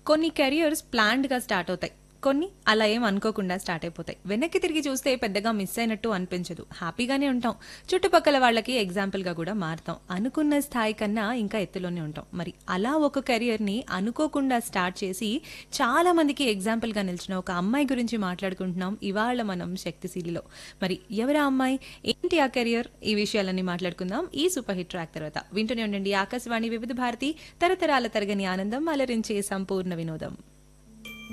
కొన్ని కెరియర్స్ ప్లాన్డ్గా స్టార్ట్ అవుతాయి కొన్ని అలా ఏం అనుకోకుండా స్టార్ట్ అయిపోతాయి వెనక్కి తిరిగి చూస్తే పెద్దగా మిస్ అయినట్టు అనిపించదు హ్యాపీగానే ఉంటాం చుట్టుపక్కల వాళ్ళకి ఎగ్జాంపుల్గా కూడా మారుతాం అనుకున్న స్థాయి కన్నా ఇంకా ఎత్తులోనే ఉంటాం మరి అలా ఒక కెరియర్ని అనుకోకుండా స్టార్ట్ చేసి చాలా మందికి ఎగ్జాంపుల్గా నిలిచిన ఒక అమ్మాయి గురించి మాట్లాడుకుంటున్నాం ఇవాళ మనం శక్తిశీలిలో మరి ఎవరా అమ్మాయి ఏంటి ఆ కెరియర్ ఈ విషయాలన్నీ మాట్లాడుకుందాం ఈ సూపర్ హిట్ ట్రాక్ తర్వాత వింటూనే ఉండండి ఆకాశవాణి వివిధ భారతి తరతరాల తరగని ఆనందం అలరించే సంపూర్ణ వినోదం